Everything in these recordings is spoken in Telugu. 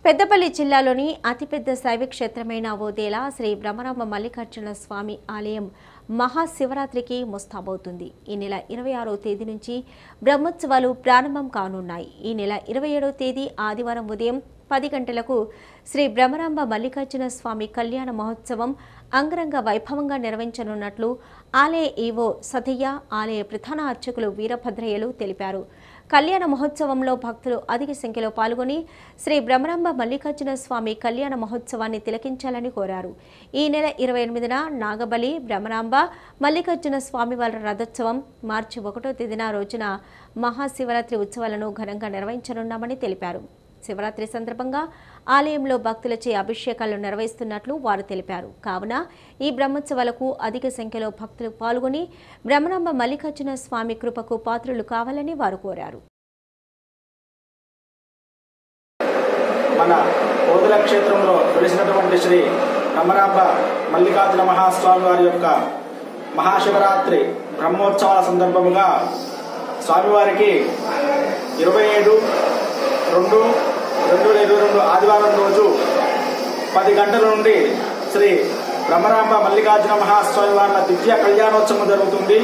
పెద్దపల్లి జిల్లాలోని అతిపెద్ద శైవ క్షేత్రమైన ఓదేల శ్రీ బ్రహ్మరామ మల్లికార్జున స్వామి ఆలయం మహాశివరాత్రికి ముస్తాబవుతుంది ఈ నెల ఇరవై ఆరో తేదీ నుంచి బ్రహ్మోత్సవాలు ప్రారంభం కానున్నాయి ఈ నెల ఇరవై ఏడవ తేదీ ఆదివారం ఉదయం పది గంటలకు శ్రీ బ్రహ్మరాంబ మల్లికార్జున స్వామి కళ్యాణ మహోత్సవం అంగరంగ వైభవంగా నిర్వహించనున్నట్లు ఆలయ ఈవో సతయ్య ఆలయ ప్రధాన అర్చకులు వీరభద్రయ్యలు తెలిపారు కళ్యాణ మహోత్సవంలో భక్తులు అధిక సంఖ్యలో పాల్గొని శ్రీ బ్రహ్మరాంబ మల్లికార్జున స్వామి కళ్యాణ మహోత్సవాన్ని తిలకించాలని కోరారు ఈ నెల ఇరవై ఎనిమిదిన నాగబలి బ్రహ్మరాంబ మల్లికార్జున స్వామివారి రథోత్సవం మార్చి ఒకటో తేదీన రోజున మహాశివరాత్రి ఉత్సవాలను ఘనంగా నిర్వహించనున్నామని తెలిపారు శివరాత్రి సందర్భంగా ఆలయంలో భక్తులచే అభిషేకాలు నిర్వహిస్తున్నట్లు వారు తెలిపారు కావున ఈ బ్రహ్మోత్సవాలకు అధిక సంఖ్యలో భక్తులు పాల్గొని బ్రహ్మరాంబ మల్లికార్జున స్వామి కృపకు పాత్రులు కావాలని వారు కోరారు మన ఓదల క్షేత్రంలో వెలిసినటువంటి శ్రీ రమరాంబ మల్లికార్జున మహాస్వామి వారి యొక్క మహాశివరాత్రి బ్రహ్మోత్సవాల సందర్భముగా స్వామివారికి ఇరవై ఏడు రెండు రెండు వేల ఇరవై రెండు ఆదివారం రోజు పది గంటల నుండి శ్రీ బ్రహ్మరాంబ మల్లికార్జున మహాస్వామి వారి దివ్య కళ్యాణోత్సవం జరుగుతుంది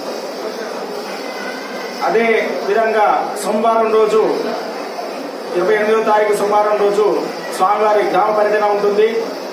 అదే విధంగా సోమవారం రోజు ఇరవై ఎనిమిదో తారీఖు సోమవారం రోజు స్వామివారి గ్రామ పర్యటన ఉంటుంది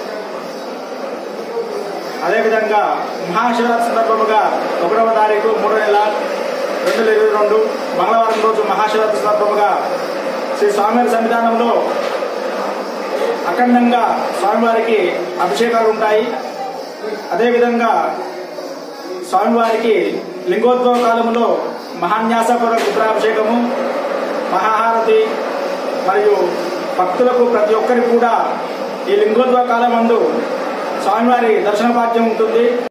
అదేవిధంగా మహాశివరాత్రి సందర్భముగా ఒకటవ తారీఖు మూడో నెల రెండు వేల ఇరవై రెండు మంగళవారం రోజు మహాశివరాత్రి సందర్భముగా శ్రీ స్వామివారి సన్నిధానంలో అఖండంగా స్వామివారికి అభిషేకాలు ఉంటాయి అదేవిధంగా స్వామివారికి లింగోద్భవ కాలంలో మహాన్యాసపూర్వక రుద్రాభిషేకము మహాహారతి మరియు భక్తులకు ప్రతి ఒక్కరికి కూడా ఈ లింగోద్భవ కాలం స్వామివారి దర్శన భాగ్యం ఉంటుంది